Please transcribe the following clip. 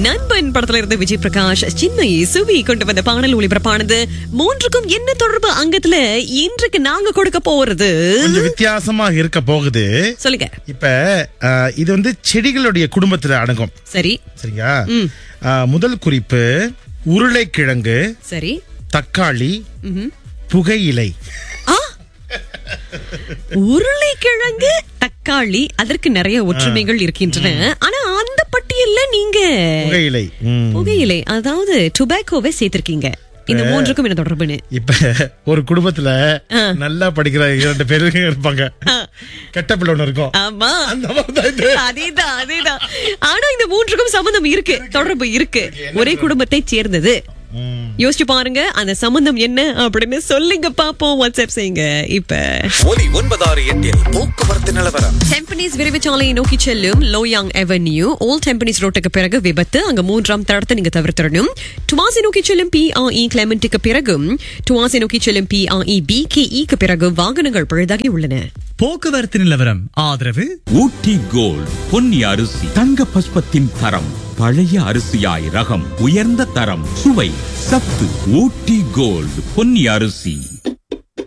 நண்பன் படத்துல இருந்து விஜய் பிரகாஷ் சின்மயி சுவி கொண்டு வந்த பாடல் ஒளிபரப்பானது மூன்றுக்கும் என்ன தொடர்பு அங்கத்துல இன்றைக்கு நாங்க கொடுக்க போறது கொஞ்சம் வித்தியாசமா இருக்க போகுது சொல்லுங்க இப்ப அஹ், இது வந்து செடிகளுடைய குடும்பத்துல அடங்கும் சரி சரிங்களா அஹ், முதல் குறிப்பு உருளைக்கிழங்கு சரி தக்காளி ம்ஹும். புகையிலை ஆ உருளைக்கிழங்கு தக்காளி அதற்கு நிறைய ஒற்றுமைகள் இருக்கின்றன ஆனா அந்த பட்டியல்ல நீங்க புகையிலை ம். புகையிலை அதாவது டுபாக்கோவை சேர்த்திருக்கீங்க இந்த மூன்றுக்கும் என்ன தொடர்புன்னு இப்ப ஒரு குடும்பத்துல நல்லா படிக்கிற இரண்டு பேருங்க இருப்பாங்க கெட்ட பிள்ளை ஒண்ணு இருக்கும் ஆமா அந்த மாதிரிதான் இது. அதேதான் அதேதான் ஆனா இந்த மூன்றுக்கும் சம்பந்தம் இருக்கு தொடர்பு இருக்கு ஒரே குடும்பத்தை சேர்ந்தது ம். யோசிச்சு பாருங்க அந்த சம்பந்தம் என்ன அப்படின்னு சொல்லுங்க பாப்போம் வாட்ஸ்அப் செய்யுங்க இப்ப ஒலி ஒன்பதாறு எட்டில் போக்குவரத்து நிலவரம் டெம்பனிஸ் விரைவுச்சாலையை நோக்கி செல்லும் லோயாங் அவென்யூ ஓல் டெம்பனிஸ் ரோட்டுக்கு பிறகு விபத்து அங்க மூன்றாம் தடத்தை நீங்க தவிர்த்திடணும் டுவாசி நோக்கி செல்லும் பிஆஇ கிளமெண்ட்டுக்கு பிறகும் டுவாசி நோக்கி செல்லும் பிஆஇ பிகேஇக்கு பிறகு வாகனங்கள் பழுதாகி உள்ளன போக்குவரத்து நிலவரம் ஆதரவு ஊட்டி கோல்ட் பொன்னி அரிசி தங்க பஸ்பத்தின் தரம் பழைய அரிசியாய் ரகம் உயர்ந்த தரம் சுவை சத்து ஊட்டி கோல்ட் பொன்னி அரிசி